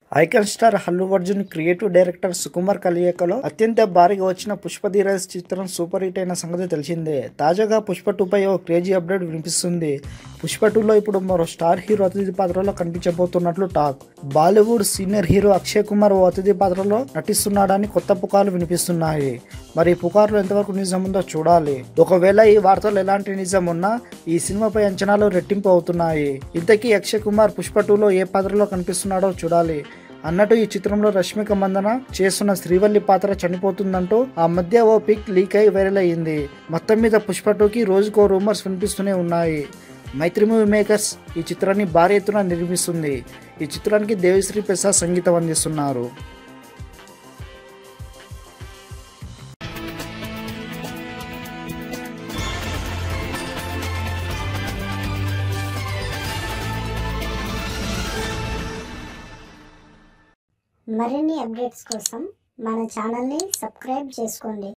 icon star Allu Arjun creative director Sukumar కలియకలో అత్యంత భారీగా వచ్చిన పుష్ప ధీరజ్ చిత్రం సూపర్ హిట్ అయిన సంగతి తెలిసిందే తాజాగా పుష్ప టూ పై ఓ క్రేజీ అప్డేట్ వినిపిస్తుంది పుష్ప టూలో ఇప్పుడు మరో స్టార్ హీరో అతిథి పాత్రలో కనిపించబోతున్నట్లు talk Bollywood senior hero Akshay Kumar ఓ అతిథి పాత్రలో నటిస్తున్నాడని కొత్త పుకార్లు వినిపిస్తున్నాయి మరి ఈ పుకార్లు ఎంతవరకు నిజం ఉందో చూడాలి ఒకవేళ ఈ వార్తలు ఎలాంటి నిజం ఉన్నా ఈ సినిమాపై అంచనాలు రెట్టింపు అవుతున్నాయి ఇంతకీ అక్షయ్ కుమార్ పుష్ప టూలో ఏ పాత్రలో కనిపిస్తున్నాడో చూడాలి అన్నట్టు ఈ చిత్రంలో రష్మిక మందన చేస్తున్న శ్రీవల్లి పాత్ర చనిపోతుందంటూ ఆ మధ్య ఓ పిక్ లీక్ అయి వైరల్ అయ్యింది మొత్తం మీద పుష్ప టూకి రోజుకో రూమర్స్ వినిపిస్తూనే ఉన్నాయి మైత్రి మూవీ మేకర్స్ ఈ చిత్రాన్ని భారీ ఎత్తున నిర్మిస్తుంది ఈ చిత్రానికి దేవిశ్రీ ప్రసాద్ సంగీతం అందిస్తున్నారు మరిన్ని అప్డేట్స్ కోసం మన ఛానల్ని సబ్స్క్రైబ్ చేసుకోండి